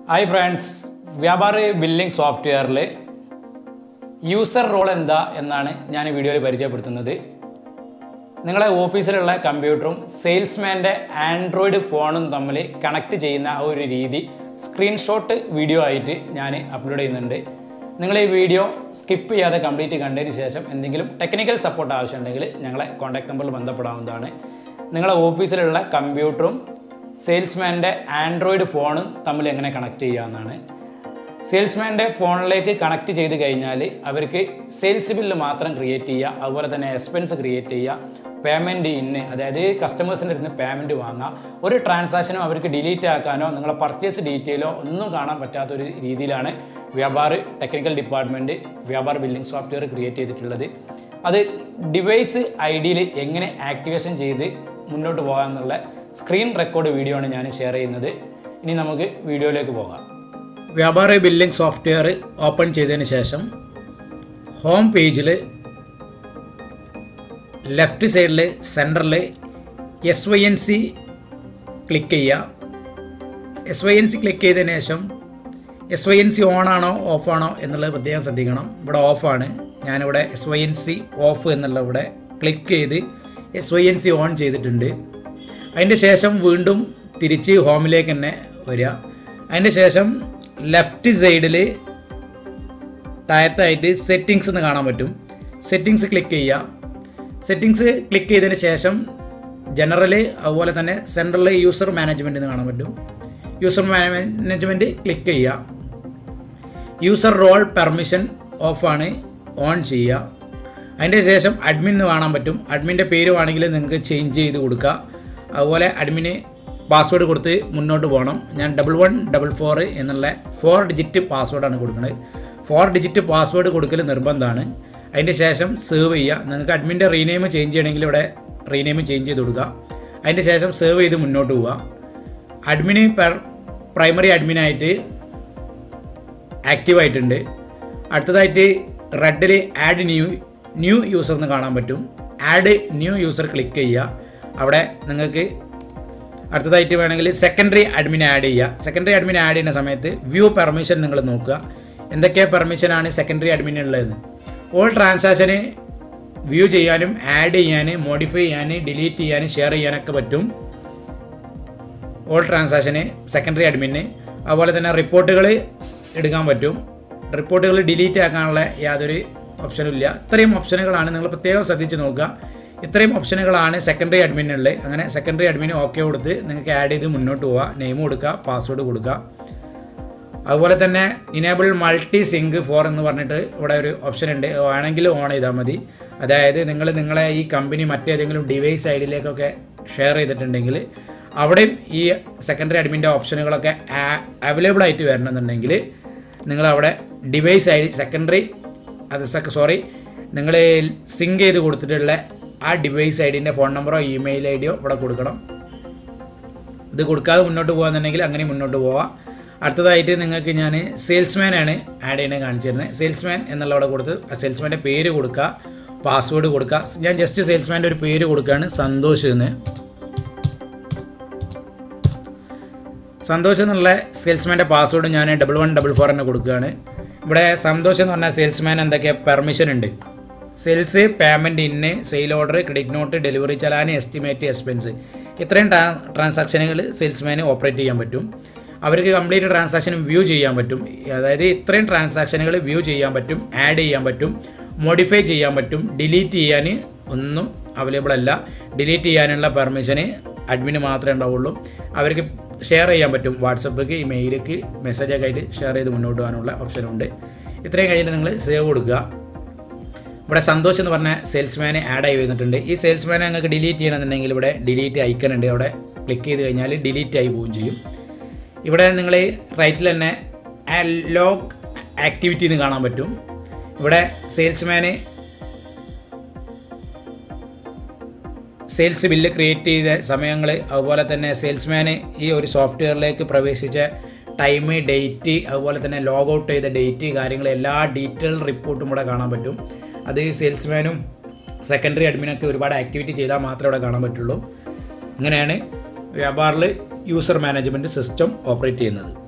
hi friends Vyapar billing സോഫ്റ്റ്വെയറിൽ user role എന്താ എന്നാണ് ഞാൻ ഈ വീഡിയോയിൽ പരിചയപ്പെടുത്തുന്നത് നിങ്ങളെ ഓഫീസിലുള്ള കമ്പ്യൂട്ടറും സെയിൽസ്മാൻ്റെ ആൻഡ്രോയിഡ് ഫോണും തമ്മിൽ കണക്ട് ചെയ്യുന്ന ആ ഒരു രീതി സ്ക്രീൻഷോട്ട് വീഡിയോ ആയിട്ട് ഞാൻ അപ്ലോഡ് ചെയ്യുന്നുണ്ട് നിങ്ങൾ ഈ വീഡിയോ സ്കിപ്പ് ചെയ്യാതെ കംപ്ലീറ്റ് കണ്ടതിന് ശേഷം എന്തെങ്കിലും ടെക്നിക്കൽ സപ്പോർട്ട് ആവശ്യമുണ്ടെങ്കിൽ ഞങ്ങളെ കോൺടാക്ട് നമ്പറിൽ ബന്ധപ്പെടാവുന്നതാണ് നിങ്ങളെ ഓഫീസിലുള്ള കമ്പ്യൂട്ടറും സെയിൽസ്മാൻ്റെ ആൻഡ്രോയിഡ് ഫോണും തമ്മിൽ എങ്ങനെ കണക്ട് ചെയ്യാമെന്നാണ് സെയിൽസ്മാൻ്റെ ഫോണിലേക്ക് കണക്ട് ചെയ്ത് കഴിഞ്ഞാൽ അവർക്ക് സെയിൽസ് ബില്ല് മാത്രം ക്രിയേറ്റ് ചെയ്യുക അതുപോലെ തന്നെ എക്സ്പെൻസ് ക്രിയേറ്റ് ചെയ്യുക പേയ്മെൻറ്റ് ഇന്ന് അതായത് കസ്റ്റമേഴ്സിൻ്റെ അടുത്ത് പേയ്മെൻറ്റ് വാങ്ങാം ഒരു ട്രാൻസാക്ഷനും അവർക്ക് ഡിലീറ്റ് ആക്കാനോ നിങ്ങളെ പർച്ചേസ് ഡീറ്റെയിലോ ഒന്നും കാണാൻ പറ്റാത്തൊരു രീതിയിലാണ് Vyapar technical department Vyapar billing software create ചെയ്തിട്ടുള്ളത് അത് ഡിവൈസ് ഐ ഡിയിൽ എങ്ങനെ ആക്ടിവേഷൻ ചെയ്ത് മുന്നോട്ട് പോകാമെന്നുള്ള സ്ക്രീൻ റെക്കോർഡ് വീഡിയോ ആണ് ഞാൻ ഷെയർ ചെയ്യുന്നത് ഇനി നമുക്ക് വീഡിയോയിലേക്ക് പോകാം വ്യാപാര ബില്ലിംഗ് സോഫ്റ്റ്വെയർ ഓപ്പൺ ചെയ്തതിന് ശേഷം ഹോം പേജിൽ ലെഫ്റ്റ് സൈഡിൽ സെൻറ്ററിൽ S Y N C click ചെയ്യുക S Y N C click ചെയ്തതിന് ശേഷം S Y N C on ആണോ ഓഫ് ആണോ എന്നുള്ളത് പ്രത്യേകം ശ്രദ്ധിക്കണം ഇവിടെ ഓഫാണ് ഞാനിവിടെ S Y N C off എന്നുള്ള ഇവിടെ ക്ലിക്ക് ചെയ്ത് S Y N C on ചെയ്തിട്ടുണ്ട് അതിൻ്റെ ശേഷം വീണ്ടും തിരിച്ച് ഹോമിലേക്ക് തന്നെ വരിക അതിൻ്റെ ശേഷം ലെഫ്റ്റ് സൈഡിൽ താഴത്തായിട്ട് സെറ്റിങ്സ് എന്ന് കാണാൻ പറ്റും സെറ്റിങ്സ് ക്ലിക്ക് ചെയ്യുക സെറ്റിങ്സ് ക്ലിക്ക് ചെയ്തതിന് ശേഷം ജനറൽ അതുപോലെ തന്നെ സെൻട്രൽ യൂസർ മാനേജ്മെൻറ്റ് എന്ന് കാണാൻ പറ്റും യൂസർ മാനേജ്മെൻറ്റ് ക്ലിക്ക് ചെയ്യുക യൂസർ റോൾ പെർമിഷൻ ഓഫാണ് ഓൺ ചെയ്യുക അതിൻ്റെ ശേഷം അഡ്മിൻ എന്ന് കാണാൻ പറ്റും അഡ്മിൻ്റെ പേര് വേണമെങ്കിൽ നിങ്ങൾക്ക് ചേഞ്ച് ചെയ്ത് കൊടുക്കുക അതുപോലെ അഡ്മിന് പാസ്വേഡ് കൊടുത്ത് മുന്നോട്ട് പോകണം ഞാൻ ഡബിൾ വൺ ഡബിൾ ഫോർ എന്നുള്ള ഫോർ ഡിജിറ്റ് പാസ്വേഡാണ് കൊടുക്കുന്നത് ഫോർ ഡിജിറ്റ് പാസ്വേഡ് കൊടുക്കൽ നിർബന്ധമാണ് അതിൻ്റെ ശേഷം സേവ് ചെയ്യുക നിങ്ങൾക്ക് അഡ്മിൻ്റെ റീനെയിം ചേഞ്ച് ചെയ്യണമെങ്കിൽ ഇവിടെ റീനെയിം ചേഞ്ച് ചെയ്ത് കൊടുക്കുക അതിൻ്റെ ശേഷം സേവ് ചെയ്ത് മുന്നോട്ട് പോവുക അഡ്മിന് പെർ പ്രൈമറി അഡ്മിനായിട്ട് ആക്റ്റീവ് ആയിട്ടുണ്ട് അടുത്തതായിട്ട് റെഡിൽ ആഡ് ന്യൂ ന്യൂ യൂസർ എന്ന് കാണാൻ പറ്റും ആഡ് ന്യൂ യൂസർ ക്ലിക്ക് ചെയ്യുക അവിടെ നിങ്ങൾക്ക് അടുത്തതായിട്ട് വേണമെങ്കിൽ സെക്കൻഡറി അഡ്മിൻ ആഡ് ചെയ്യുക സെക്കൻഡറി അഡ്മിൻ ആഡ് ചെയ്യുന്ന സമയത്ത് വ്യൂ പെർമിഷൻ നിങ്ങൾ നോക്കുക എന്തൊക്കെ പെർമിഷനാണ് സെക്കൻഡറി അഡ്മിനുള്ളത് ഓൾ ട്രാൻസാക്ഷന് വ്യൂ ചെയ്യാനും ആഡ് ചെയ്യാൻ മോഡിഫൈ ചെയ്യാൻ ഡിലീറ്റ് ചെയ്യാൻ ഷെയർ ചെയ്യാനൊക്കെ പറ്റും ഓൾ ട്രാൻസാക്ഷന് സെക്കൻഡറി അഡ്മിന് അതുപോലെ തന്നെ റിപ്പോർട്ടുകൾ എടുക്കാൻ പറ്റും റിപ്പോർട്ടുകൾ ഡിലീറ്റ് ആക്കാനുള്ള യാതൊരു ഓപ്ഷനും ഇല്ല ഇത്രയും ഓപ്ഷനുകളാണ് നിങ്ങൾ പ്രത്യേകം ശ്രദ്ധിച്ച് നോക്കുക ഇത്രയും ഓപ്ഷനുകളാണ് സെക്കൻഡറി അഡ്മിനുള്ളത് അങ്ങനെ സെക്കൻഡറി അഡ്മിന് ഓക്കെ കൊടുത്ത് നിങ്ങൾക്ക് ആഡ് ചെയ്ത് മുന്നോട്ട് പോവുക നെയിം കൊടുക്കുക പാസ്വേഡ് കൊടുക്കുക അതുപോലെ തന്നെ ഇനേബിൾ മൾട്ടി സിങ്ക് ഫോർ എന്ന് പറഞ്ഞിട്ട് ഇവിടെ ഒരു ഓപ്ഷൻ ഉണ്ട് വേണമെങ്കിൽ ഓൺ ചെയ്താൽ മതി അതായത് നിങ്ങൾ നിങ്ങളെ ഈ കമ്പനി മറ്റേതെങ്കിലും ഡിവൈസ് ഐഡിയിലേക്കൊക്കെ ഷെയർ ചെയ്തിട്ടുണ്ടെങ്കിൽ അവിടെയും ഈ സെക്കൻഡറി അഡ്മിൻ്റെ ഓപ്ഷനുകളൊക്കെ അവൈലബിൾ ആയിട്ട് വരണമെന്നുണ്ടെങ്കിൽ നിങ്ങൾ അവിടെ ഡിവൈസ് ഐ ഡി സെക്കൻഡറി അത് സോറി നിങ്ങൾ സിങ്ക് ചെയ്ത് കൊടുത്തിട്ടുള്ള ആ ഡിവൈസ് ഐ ഡിൻ്റെ ഫോൺ നമ്പറോ ഇമെയിൽ ഐ ഡിയോ ഇവിടെ കൊടുക്കണം ഇത് കൊടുക്കാതെ മുന്നോട്ട് പോകാന്നുണ്ടെങ്കിൽ അങ്ങനെ മുന്നോട്ട് പോവാം അടുത്തതായിട്ട് നിങ്ങൾക്ക് ഞാൻ സെയിൽസ്മാനാണ് ആഡ് ചെയ്യുന്നത് കാണിച്ചു തരുന്നത് സെയിൽസ്മാൻ എന്നുള്ള അവിടെ കൊടുത്ത് സെയിൽസ്മാൻ്റെ പേര് കൊടുക്കുക പാസ്വേഡ് കൊടുക്കുക ഞാൻ ജസ്റ്റ് സെയിൽസ്മാൻ്റെ ഒരു പേര് കൊടുക്കുകയാണ് സന്തോഷ് എന്ന് സന്തോഷ് എന്നുള്ള സെയിൽസ്മാൻ്റെ പാസ്വേഡ് ഞാൻ ഡബിൾ വൺ ഡബിൾ ഫോർ തന്നെ കൊടുക്കുകയാണ് ഇവിടെ സന്തോഷ് എന്ന് പറഞ്ഞാൽ സെയിൽസ്മാൻ എന്തൊക്കെ പെർമിഷൻ ഉണ്ട് സെയിൽസ് പേയ്മെൻറ്റ് ഇന്ന് sale order credit note delivery challan estimate expense ഇത്രയും ട്രാൻസാക്ഷനുകൾ സെയിൽസ്മാന് ഓപ്പറേറ്റ് ചെയ്യാൻ പറ്റും അവർക്ക് കംപ്ലീറ്റ് ട്രാൻസാക്ഷൻ വ്യൂ ചെയ്യാൻ പറ്റും അതായത് ഇത്രയും ട്രാൻസാക്ഷനുകൾ വ്യൂ ചെയ്യാൻ പറ്റും ആഡ് ചെയ്യാൻ പറ്റും മോഡിഫൈ ചെയ്യാൻ പറ്റും ഡിലീറ്റ് ചെയ്യാൻ ഒന്നും അവൈലബിൾ അല്ല ഡിലീറ്റ് ചെയ്യാനുള്ള പെർമിഷന് അഡ്മിന് മാത്രമേ ഉണ്ടാവുള്ളൂ അവർക്ക് ഷെയർ ചെയ്യാൻ പറ്റും വാട്സപ്പിലേക്ക് ഇമെയിലേക്ക് മെസ്സേജൊക്കെ ആയിട്ട് ഷെയർ ചെയ്ത് മുന്നോട്ട് പോകാനുള്ള ഓപ്ഷനുണ്ട് ഇത്രയും കഴിഞ്ഞിട്ട് നിങ്ങൾ സേവ് കൊടുക്കുക ഇവിടെ സന്തോഷ് എന്ന് പറഞ്ഞ സെയിൽസ്മാനെ ആഡ് ആയി വന്നിട്ടുണ്ട് ഈ സെയിൽസ്മാനെ നിങ്ങൾക്ക് ഡിലീറ്റ് ചെയ്യണമെന്നുണ്ടെങ്കിൽ ഇവിടെ ഡിലീറ്റ് ഐക്കൺ ഉണ്ട് അവിടെ ക്ലിക്ക് ചെയ്ത് കഴിഞ്ഞാൽ ഡിലീറ്റ് ആയി പോവുകയും ചെയ്യും ഇവിടെ നിങ്ങൾ റൈറ്റിൽ തന്നെ ലോഗ് ആക്ടിവിറ്റി എന്ന് കാണാൻ പറ്റും ഇവിടെ സെയിൽസ്മാന് സെയിൽസ് ബില്ല് ക്രിയേറ്റ് ചെയ്ത സമയങ്ങൾ അതുപോലെ തന്നെ സെയിൽസ്മാന് ഈ ഒരു സോഫ്റ്റ്വെയറിലേക്ക് പ്രവേശിച്ച ടൈം ഡേറ്റ് അതുപോലെ തന്നെ ലോഗ് ഔട്ട് ചെയ്ത ഡേറ്റ് കാര്യങ്ങൾ എല്ലാ ഡീറ്റെയിൽ റിപ്പോർട്ടും ഇവിടെ കാണാൻ പറ്റും അത് സെയിൽസ്മാനും സെക്കൻഡറി അഡ്മിനൊക്കെ ഒരുപാട് ആക്ടിവിറ്റി ചെയ്താൽ മാത്രമേ ഇവിടെ കാണാൻ പറ്റുള്ളൂ ഇങ്ങനെയാണ് വ്യാപാറിൽ യൂസർ മാനേജ്മെൻറ്റ് സിസ്റ്റം ഓപ്പറേറ്റ് ചെയ്യുന്നത്